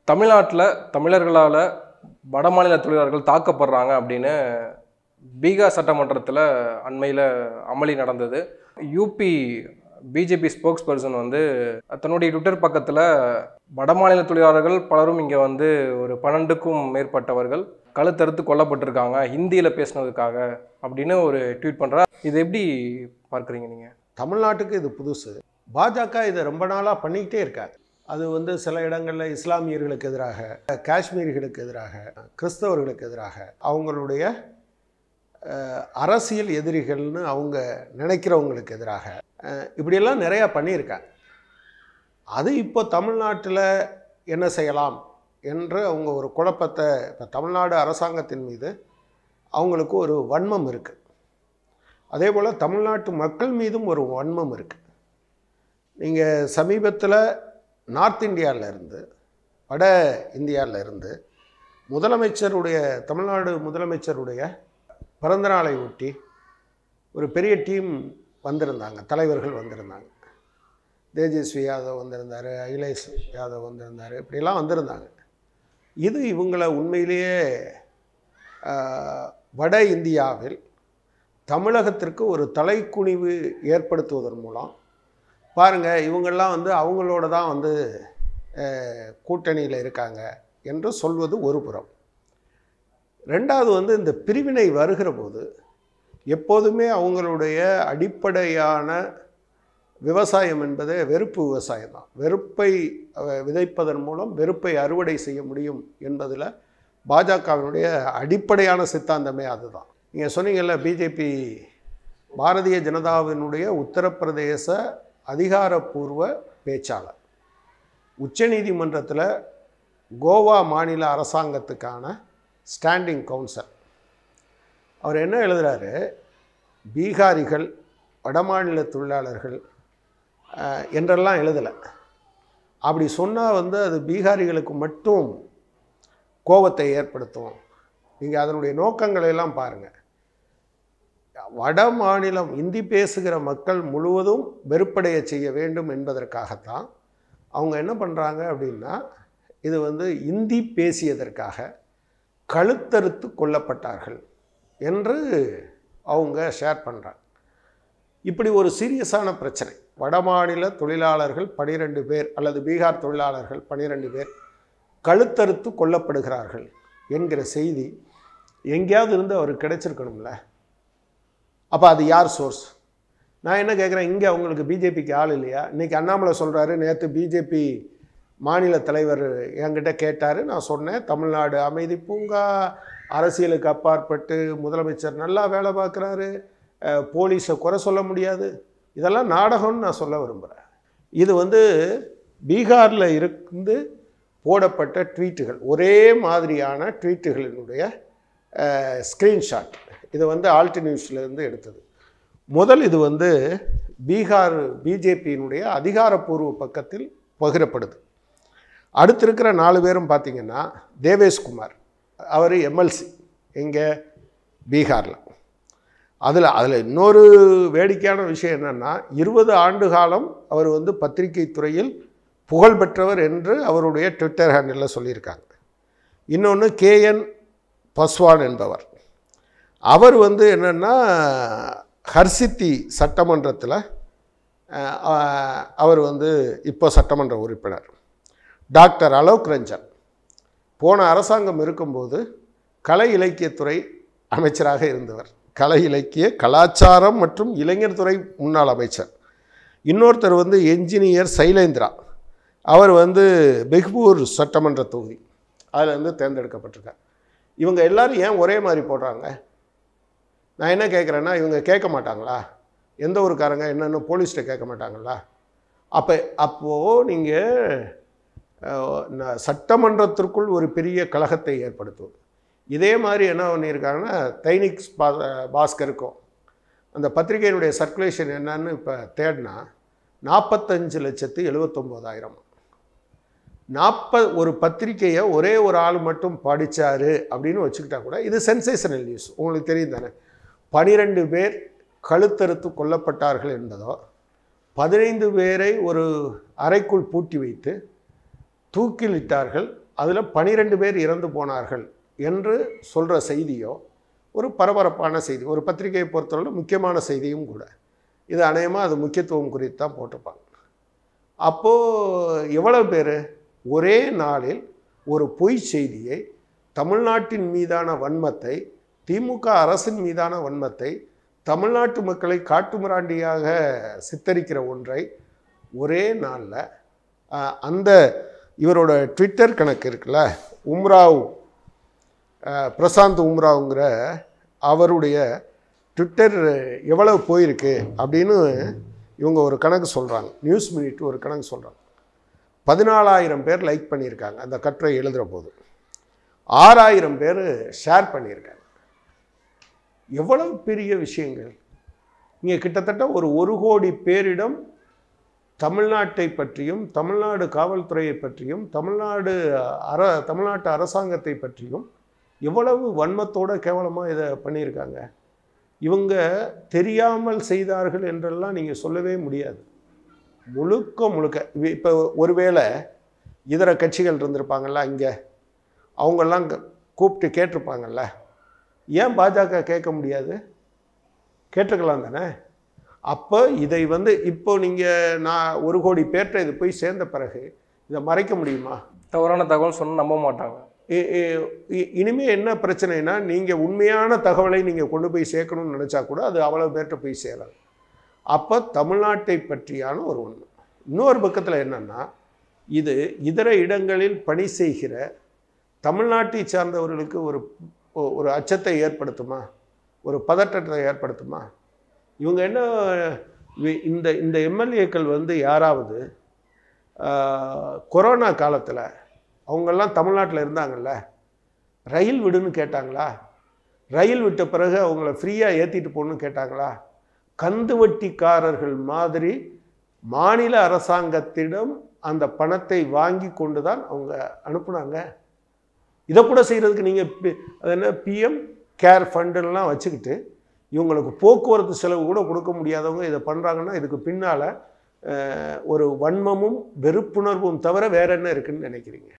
தமிழ்நாட்டில் தமிழர்களால் வடமாநில தொழிலாளர்கள் தாக்கப்படுறாங்க அப்படின்னு பீகார் சட்டமன்றத்தில் அண்மையில் அமளி நடந்தது யூபி பிஜேபி ஸ்போக்ஸ் பர்சன் வந்து தன்னுடைய ட்விட்டர் பக்கத்தில் வடமாநில தொழிலாளர்கள் பலரும் இங்கே வந்து ஒரு பன்னெண்டுக்கும் மேற்பட்டவர்கள் கழுத்தறுத்து கொல்லப்பட்டிருக்காங்க ஹிந்தியில் பேசினதுக்காக அப்படின்னு ஒரு ட்வீட் பண்ணுறார் இது எப்படி பார்க்குறீங்க நீங்கள் தமிழ்நாட்டுக்கு இது புதுசு பாஜக இதை ரொம்ப நாளாக பண்ணிக்கிட்டே இருக்காங்க அது வந்து சில இடங்களில் இஸ்லாமியர்களுக்கு எதிராக காஷ்மீர்களுக்கு எதிராக கிறிஸ்தவர்களுக்கு எதிராக அவங்களுடைய அஹ், அரசியல் எதிரிகள்னு அவங்க நினைக்கிறவங்களுக்கு எதிராக அஹ், இப்படியெல்லாம் நிறையா பண்ணியிருக்காங்க அது இப்போ தமிழ்நாட்டில் என்ன செய்யலாம் என்று அவங்க ஒரு குழப்பத்தை இப்போ தமிழ்நாடு அரசாங்கத்தின் மீது அவங்களுக்கு ஒரு வன்மம் இருக்குது அதே போல் தமிழ்நாட்டு மக்கள் மீதும் ஒரு வன்மம் இருக்குது நீங்கள் சமீபத்தில் நார்த் இந்தியாவில் இருந்து வட இந்தியாவில் இருந்து முதலமைச்சருடைய தமிழ்நாடு முதலமைச்சருடைய பிறந்தநாளை ஒட்டி ஒரு பெரிய டீம் வந்திருந்தாங்க தலைவர்கள் வந்திருந்தாங்க தேஜஸ்வி யாதவ் வந்திருந்தார் அகிலேஷ் யாதவ் வந்திருந்தார் இப்படிலாம் வந்திருந்தாங்க இது இவங்களை உண்மையிலேயே ஆஹ், வட இந்தியாவில் தமிழகத்திற்கு ஒரு தலைக்குனிவு ஏற்படுத்துவதன் மூலம் பாருங்கள் இவங்கெல்லாம் வந்து அவங்களோட தான் வந்து கூட்டணியில் இருக்காங்க என்று சொல்வது ஒரு புறம் ரெண்டாவது வந்து இந்த பிரிவினை வருகிற போது எப்போதுமே அவங்களுடைய அடிப்படையான விவசாயம் என்பது வெறுப்பு விவசாயம் தான் வெறுப்பை அஹ், விதைப்பதன் மூலம் வெறுப்பை அறுவடை செய்ய முடியும் என்பதில் பாஜகவினுடைய அடிப்படையான சித்தாந்தமே அதுதான் நீங்கள் சொன்னீங்கல்ல பிஜேபி பாரதிய ஜனதாவினுடைய உத்தரப்பிரதேச அதிகாரப்பூர்வ பேச்சாளர் உச்சநீதிமன்றத்தில் கோவா மாநில அரசாங்கத்துக்கான ஸ்டாண்டிங் கவுன்சில் அவர் என்ன எழுதுறாரு பீகாரிகள் வடமாநில தொழிலாளர்கள் அஹ், என்றெல்லாம் எழுதலை அப்படி சொன்னால் வந்து அது பீகாரிகளுக்கு மட்டும் கோபத்தை ஏற்படுத்தும் நீங்கள் அதனுடைய நோக்கங்களை எல்லாம் பாருங்கள் வட மாநிலம் இந்தி பேசுகிற மக்கள் முழுவதும் வெறுப்படைய செய்ய வேண்டும் என்பதற்காகத்தான் அவங்க என்ன பண்ணுறாங்க அப்படின்னா இது வந்து இந்தி பேசியதற்காக கழுத்தறுத்து கொல்லப்பட்டார்கள் என்று அவங்க ஷேர் பண்ணுறாங்க இப்படி ஒரு சீரியஸான பிரச்சனை வடமாநில தொழிலாளர்கள் பனிரெண்டு பேர் அல்லது பீகார் தொழிலாளர்கள் பனிரெண்டு பேர் கழுத்தறுத்து கொல்லப்படுகிறார்கள் என்கிற செய்தி எங்கேயாவது இருந்து அவருக்கு கிடைச்சிருக்கணும்ல அப்போ அது யார் சோர்ஸ் நான் என்ன கேட்குறேன் இங்கே அவங்களுக்கு பிஜேபிக்கு ஆள் இல்லையா இன்றைக்கி அண்ணாமலை சொல்கிறாரு நேற்று பிஜேபி மாநில தலைவர் என்கிட்ட கேட்டார் நான் சொன்னேன் தமிழ்நாடு அமைதி பூங்கா அரசியலுக்கு அப்பாற்பட்டு முதலமைச்சர் நல்லா வேலை பார்க்குறாரு போலீஸை குறை சொல்ல முடியாது இதெல்லாம் நாடகம்னு நான் சொல்ல விரும்புகிறேன் இது வந்து பீகாரில் இருந்து போடப்பட்ட ட்வீட்டுகள் ஒரே மாதிரியான ட்வீட்டுகளினுடைய ஸ்க்ரீன்ஷாட் இது வந்து ஆல்டி நியூஸ்லேருந்து எடுத்தது முதல் இது வந்து பீகார் பிஜேபியினுடைய அதிகாரப்பூர்வ பக்கத்தில் பகிரப்படுது அடுத்து இருக்கிற நாலு பேரும் பார்த்தீங்கன்னா தேவேஷ்குமார் அவர் எம்எல்சி எங்கே பீகாரில் அதில் அதில் இன்னொரு வேடிக்கையான விஷயம் என்னென்னா இருபது ஆண்டு காலம் அவர் வந்து பத்திரிகை துறையில் புகழ்பெற்றவர் என்று அவருடைய ட்விட்டர் ஹேண்டிலில் சொல்லியிருக்காங்க இன்னொன்று கேஎன் பஸ்வான் என்பவர் அவர் வந்து என்னென்னா ஹர்சித்தி சட்டமன்றத்தில் அவர் வந்து இப்போ சட்டமன்ற உறுப்பினர் டாக்டர் அலோக் ரஞ்சன் போன அரசாங்கம் இருக்கும்போது கலை இலக்கியத்துறை அமைச்சராக இருந்தவர் கலை இலக்கிய கலாச்சாரம் மற்றும் இளைஞர் துறை முன்னாள் அமைச்சர் இன்னொருத்தர் வந்து என்ஜினியர் சைலேந்திரா அவர் வந்து பெஹ்பூர் சட்டமன்ற தொகுதி அதில் இருந்து தேர்ந்தெடுக்கப்பட்டிருக்கார் இவங்க எல்லாரும் ஏன் ஒரே மாதிரி போடுறாங்க நான் என்ன கேட்குறேன்னா இவங்க கேட்க மாட்டாங்களா எந்த ஊருக்காரங்க என்னென்னு போலீஸ்கிட்ட கேட்க மாட்டாங்களா அப்போ அப்போது நீங்கள் சட்டமன்றத்திற்குள் ஒரு பெரிய கழகத்தை ஏற்படுத்துவது இதே மாதிரி என்ன பண்ணியிருக்காங்கன்னா தைனிக் பா பாஸ்கருக்கும் அந்த பத்திரிகையினுடைய சர்க்குலேஷன் என்னன்னு இப்போ தேடினா நாற்பத்தஞ்சு லட்சத்து எழுபத்தொம்போதாயிரம் நாற்பது ஒரு பத்திரிக்கையை ஒரே ஒரு ஆள் மட்டும் படித்தார் அப்படின்னு வச்சுக்கிட்டா கூட இது சென்சேஷனல் நியூஸ் உங்களுக்கு தெரியும் தானே பனிரெண்டு பேர் கழுத்தறுத்து கொல்லப்பட்டார்கள் என்பதோ பதினைந்து பேரை ஒரு அறைக்குள் பூட்டி வைத்து தூக்கிலிட்டார்கள் அதில் பனிரெண்டு பேர் இறந்து போனார்கள் என்று சொல்கிற செய்தியோ ஒரு பரபரப்பான செய்தி ஒரு பத்திரிகையை பொறுத்தவரை முக்கியமான செய்தியும் கூட இது அநேகமாக அது முக்கியத்துவம் குறித்து தான் போட்டிருப்பாங்க அப்போது எவ்வளவு பேர் ஒரே நாளில் ஒரு பொய் செய்தியை தமிழ்நாட்டின் மீதான வன்மத்தை திமுக அரசின் மீதான வன்மத்தை தமிழ்நாட்டு மக்களை காட்டுமிராண்டியாக சித்தரிக்கிற ஒன்றை ஒரே நாளில் அந்த இவரோட ட்விட்டர் கணக்கு இருக்குல்ல உம்ராவ் அஹ், பிரசாந்த் உம்ராவுங்கிற அவருடைய ட்விட்டர் எவ்வளவு போயிருக்கு அப்படின்னு இவங்க ஒரு கணக்கு சொல்கிறாங்க நியூஸ் மினிட் ஒரு கணக்கு சொல்கிறாங்க பதினாலாயிரம் பேர் லைக் பண்ணியிருக்காங்க அந்த கட்டுரை எழுதுகிற போது ஆறாயிரம் பேர் ஷேர் பண்ணியிருக்காங்க எவ்வளவு பெரிய விஷயங்கள் இங்கே கிட்டத்தட்ட ஒரு ஒரு கோடி பேரிடம் தமிழ்நாட்டை பற்றியும் தமிழ்நாடு காவல்துறையை பற்றியும் தமிழ்நாடு அர தமிழ்நாட்டு அரசாங்கத்தை பற்றியும் எவ்வளவு வன்மத்தோட கேவலமாக இதை பண்ணியிருக்காங்க இவங்க தெரியாமல் செய்தார்கள் என்றெல்லாம் நீங்கள் சொல்லவே முடியாது முழுக்க முழுக்க இப்போ ஒருவேளை இதர கட்சிகள் இருந்திருப்பாங்கல்ல இங்கே அவங்கெல்லாம் க- கூப்பிட்டு கேட்டிருப்பாங்கல்ல ஏன் பாஜக கேட்க முடியாது கேட்டிருக்கலாம் தானே அப்போ இதை வந்து இப்போ நீங்கள் நான் ஒரு கோடி பேர்கிட்ட இது போய் சேர்ந்த பிறகு இதை மறைக்க முடியுமா தவறான தகவல் சொன்னா நம்ப மாட்டாங்க இ- இ- இ- இனிமே என்ன பிரச்சனைனா நீங்கள் உண்மையான தகவலை நீங்கள் கொண்டு போய் சேர்க்கணும்னு நினச்சா கூட அது அவ்வளோ பேர்கிட்ட போய் சேராது அப்போ தமிழ்நாட்டை பற்றியான ஒரு உண்மை இன்னொரு பக்கத்தில் என்னன்னா இது இதர இடங்களில் பணி செய்கிற தமிழ்நாட்டை சார்ந்தவர்களுக்கு ஒரு ஒ- ஒரு அச்சத்தை ஏற்படுத்துமா ஒரு பதற்றத்தை ஏற்படுத்துமா இவங்க என்ன வி- இந்த இந்த எம்எல்ஏக்கள் வந்து யாராவது ஆஹ், கொரோனா காலத்தில் அவங்கெல்லாம் தமிழ்நாட்டில் இருந்தாங்கல்ல ரயில் விடுன்னு கேட்டாங்களா ரயில் விட்ட பிறகு அவங்கள ஃப்ரீயாக ஏற்றிட்டு போகணும்னு கேட்டாங்களா கந்து வட்டிக்காரர்கள் மாதிரி மாநில அரசாங்கத்திடம் அந்த பணத்தை வாங்கி கொண்டு தான் அவங்க அனுப்புனாங்க இதை கூட செய்கிறதுக்கு நீங்கள் அது என்ன பிஎம் கேர் ஃபண்டுலாம் வச்சுக்கிட்டு இவங்களுக்கு போக்குவரத்து செலவு கூட கொடுக்க முடியாதவங்க இதை பண்ணுறாங்கன்னா இதுக்கு பின்னால் ஒரு வன்மமும் வெறுப்புணர்வும் தவிர வேற என்ன இருக்குன்னு நினைக்கிறீங்க